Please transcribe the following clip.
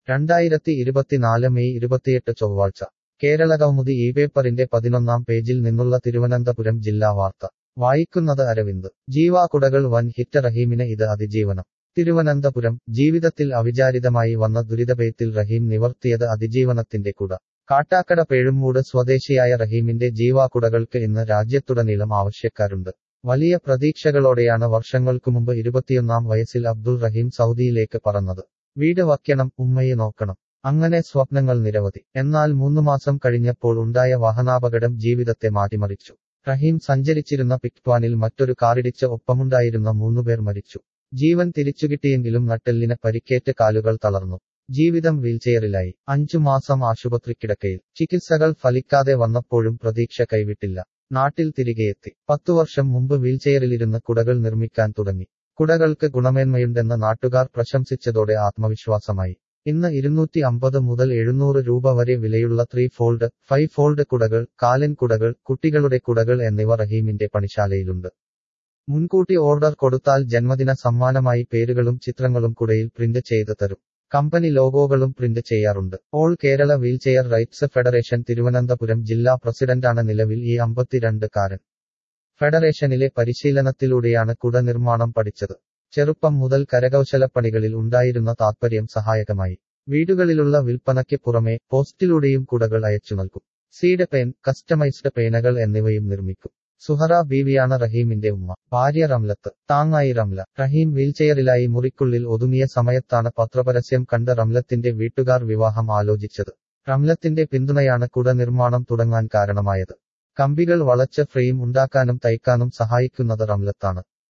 രണ്ടായിരത്തി ഇരുപത്തിനാല് മെയ് ഇരുപത്തിയെട്ട് ചൊവ്വാഴ്ച കേരള കൗമുദി ഈ പേപ്പറിന്റെ പതിനൊന്നാം പേജിൽ നിന്നുള്ള തിരുവനന്തപുരം ജില്ലാ വാർത്ത വായിക്കുന്നത് അരവിന്ദ് ജീവാകുടകൾ വൻ ഹിറ്റ് റഹീമിന് ഇത് അതിജീവനം തിരുവനന്തപുരം ജീവിതത്തിൽ അവിചാരിതമായി വന്ന ദുരിതഭയത്തിൽ റഹീം നിവർത്തിയത് അതിജീവനത്തിന്റെ കുട കാട്ടാക്കട പേഴുമൂട് സ്വദേശിയായ റഹീമിന്റെ ജീവാകുടകൾക്ക് ഇന്ന് രാജ്യത്തുടനീളം ആവശ്യക്കാരുണ്ട് വലിയ പ്രതീക്ഷകളോടെയാണ് വർഷങ്ങൾക്കു മുമ്പ് ഇരുപത്തിയൊന്നാം വയസ്സിൽ അബ്ദുൾ റഹീം സൗദിയിലേക്ക് പറന്നത് വീട് വയ്ക്കണം ഉമ്മയെ നോക്കണം അങ്ങനെ സ്വപ്നങ്ങൾ നിരവധി എന്നാൽ മൂന്നു മാസം കഴിഞ്ഞപ്പോൾ ഉണ്ടായ വാഹനാപകടം ജീവിതത്തെ മാറ്റിമറിച്ചു റഹീം സഞ്ചരിച്ചിരുന്ന പിക്ട്വാനിൽ മറ്റൊരു കാറിടിച്ച് ഒപ്പമുണ്ടായിരുന്ന മൂന്നുപേർ മരിച്ചു ജീവൻ തിരിച്ചുകിട്ടിയെങ്കിലും നട്ടെല്ലിന് പരിക്കേറ്റ് കാലുകൾ തളർന്നു ജീവിതം വീൽചെയറിലായി അഞ്ചു മാസം ആശുപത്രിക്കിടക്കയിൽ ചികിത്സകൾ ഫലിക്കാതെ വന്നപ്പോഴും പ്രതീക്ഷ കൈവിട്ടില്ല നാട്ടിൽ തിരികെയെത്തി പത്തു വർഷം മുമ്പ് വീൽചെയറിലിരുന്ന് കുടകൾ നിർമ്മിക്കാൻ തുടങ്ങി കുടകൾക്ക് ഗുണമേന്മയുണ്ടെന്ന് നാട്ടുകാർ പ്രശംസിച്ചതോടെ ആത്മവിശ്വാസമായി ഇന്ന് ഇരുന്നൂറ്റി അമ്പത് മുതൽ എഴുന്നൂറ് രൂപ വരെ വിലയുള്ള ത്രീ ഫോൾഡ് ഫൈവ് ഫോൾഡ് കുടകൾ കാലൻ കുടകൾ കുട്ടികളുടെ കുടകൾ എന്നിവ റഹീമിന്റെ പണിശാലയിലുണ്ട് മുൻകൂട്ടി ഓർഡർ കൊടുത്താൽ ജന്മദിന സമ്മാനമായി പേരുകളും ചിത്രങ്ങളും കുടയിൽ പ്രിന്റ് ചെയ്ത് തരും കമ്പനി ലോഗോകളും പ്രിന്റ് ചെയ്യാറുണ്ട് all Kerala wheelchair rights federation Thiruvananthapuram ജില്ലാ പ്രസിഡന്റാണ് നിലവിൽ ഈ അമ്പത്തിരണ്ട് കാരൻ ഫെഡറേഷനിലെ പരിശീലനത്തിലൂടെയാണ് കുട നിർമ്മാണം പഠിച്ചത് ചെറുപ്പം മുതൽ കരകൗശലപ്പണികളിൽ ഉണ്ടായിരുന്ന താത്പര്യം സഹായകമായി വീടുകളിലുള്ള വിൽപ്പനയ്ക്ക് പുറമെ പോസ്റ്റിലൂടെയും കുടകൾ അയച്ചു നൽകും സീഡ് പെൻ കസ്റ്റമൈസ്ഡ് പേനകൾ എന്നിവയും നിർമ്മിക്കും സുഹറ ബീവിയാണ് റഹീമിന്റെ ഉമ്മ ഭാര്യ റംലത്ത് താങ്ങായി റംല റഹീം വീൽചെയറിലായി മുറിക്കുള്ളിൽ ഒതുങ്ങിയ സമയത്താണ് പത്രപരസ്യം കണ്ട് റംലത്തിന്റെ വീട്ടുകാർ വിവാഹം ആലോചിച്ചത് റംലത്തിന്റെ പിന്തുണയാണ് കുട നിർമ്മാണം തുടങ്ങാൻ കാരണമായത് കമ്പികൾ വളച്ച് ഫ്രെയിം ഉണ്ടാക്കാനും തയ്ക്കാനും സഹായിക്കുന്നത് റംലത്താണ്